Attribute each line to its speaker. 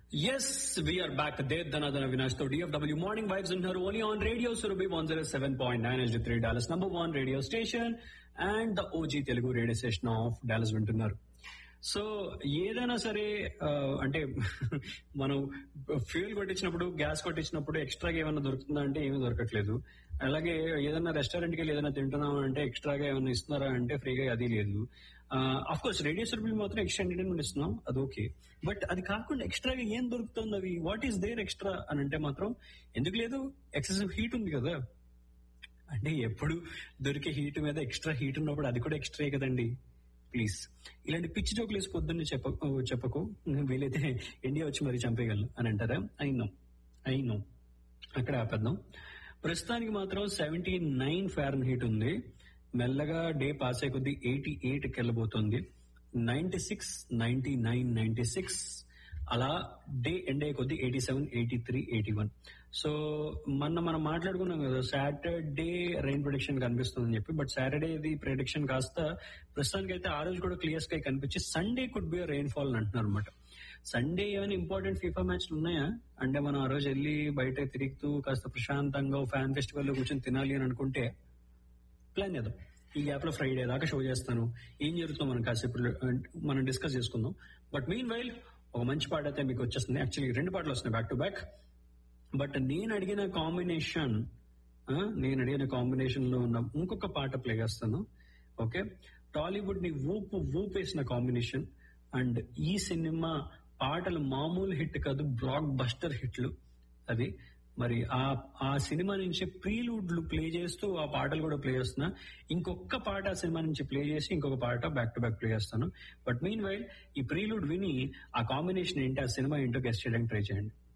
Speaker 1: yes we are back there ధనాధన వినాష్ తో డిఎఫ్డబ్ల్యూ మార్నింగ్ వైబ్స్ ఉన్నారు only on radio Surabhi one zero seven point nine S three Dallas number one radio station and the OG Telugu radio station of Dallas వింటున్నారు so ఏదైనా సరే ఆ, అంటే మనం ఫ్యూల్ కొట్టించినప్పుడు గ్యాస్ కొట్టించినప్పుడు ఎక్స్ట్రాగా ఏమైనా దొరుకుతుందా అంటే ఏమీ దొరకట్లేదు అలాగే ఏదైనా రెస్టారెంట్కి వెళ్ళి ఏదైనా తింటున్నాం అంటే ఎక్స్ట్రాగా ఏమైనా ఇస్తున్నారా అంటే ఫ్రీగా అది లేదు అఫ్ కోర్స్ రేడియో సర్వీస్ మాత్రం ఎక్స్ట్రా ఎంటర్టైన్మెంట్ ఇస్తున్నాం అది ఓకే బట్ అది కాకుండా ఎక్స్ట్రాగా ఏం దొరుకుతుంది అవి వాట్ ఈస్ దేర్ ఎక్స్ట్రా అని అంటే మాత్రం ఎందుకు లేదు ఎక్సెసివ్ హీట్ ఉంది కదా అంటే ఎప్పుడు దొరికే హీట్ మీద ఎక్స్ట్రా హీట్ ఉన్నప్పుడు అది కూడా ఎక్స్ట్రా కదండి ప్లీజ్ ఇలాంటి పిచ్చి జోకులు వేసి పొద్దున్నే చెప్ప చెప్పకు వీలైతే ఇండియా వచ్చి మరి చంపేయగలను అని అంటారా అయినో అయినో అక్కడ ఆపేద్దాం ప్రస్తుతానికి మాత్రం సెవెంటీ నైన్ ఫారెన్ హీట్ ఉంది మెల్లగా డే పాస్ అయ్యే కొద్దీ ఎయిటీ ఎయిట్ వెళ్ళబోతుంది ninety six ninety nine ninety six అలా డే ఎండ్ అయ్యే కొద్దీ eighty seven eighty three eighty one so మొన్న మనం మాట్లాడుకున్నాం కదా సాటర్డే రైన్ ప్రొడిక్షన్ కనిపిస్తుందని చెప్పి బట్ సాటర్డే ఇది ప్రిడిక్షన్ కాస్త ప్రస్తుతానికి అయితే ఆ రోజు కూడా క్లియర్ స్కై కనిపించి Sunday could be rain fall అని అంటున్నారు అనమాట సండే ఏమైనా ఇంపార్టెంట్ ఫీఫా మ్యాచ్లు ఉన్నాయా అంటే మనం ఆ రోజు వెళ్ళి బయట తిరుగుతూ కాస్త ప్రశాంతంగా ఫ్యాన్ ఫెస్టివల్ లో కూర్చొని తినాలి అని అనుకుంటే ప్లాన్ చేద్దాం ఈ గ్యాప్ లో ఫ్రైడే దాకా షో చేస్తాను ఏం జరుగుతుందో మనం కాసేపు మనం డిస్కస్ చేసుకుందాం బట్ మీన్ వైల్ ఒక మంచి పాట అయితే మీకు వచ్చేస్తుంది యాక్చువల్లీ రెండు పాటలు వస్తున్నాయి బ్యాక్ టు బ్యాక్ బట్ నేను అడిగిన కాంబినేషన్ నేను అడిగిన కాంబినేషన్ లో ఉన్న ఇంకొక పాట ప్లే చేస్తాను ఓకే టాలీవుడ్ ని ఊపు ఊపేసిన కాంబినేషన్ అండ్ ఈ సినిమా పాటలు మామూలు హిట్ కాదు బ్లాక్ బస్టర్ హిట్లు అది మరి ఆ ఆ సినిమా నుంచి ప్రీలూడ్లు ప్లే చేస్తూ ఆ పాటలు కూడా ప్లే చేస్తున్నా ఇంకొక పాట ఆ సినిమా నుంచి ప్లే చేసి ఇంకొక పాట బ్యాక్ టు బ్యాక్ ప్లే చేస్తాను బట్ మీన్ వైల్ ఈ ప్రీలూడ్ విని ఆ కాంబినేషన్ ఏంటి ఆ సినిమా ఏంటో గెస్ట్ చేయడానికి ట్రై చేయండి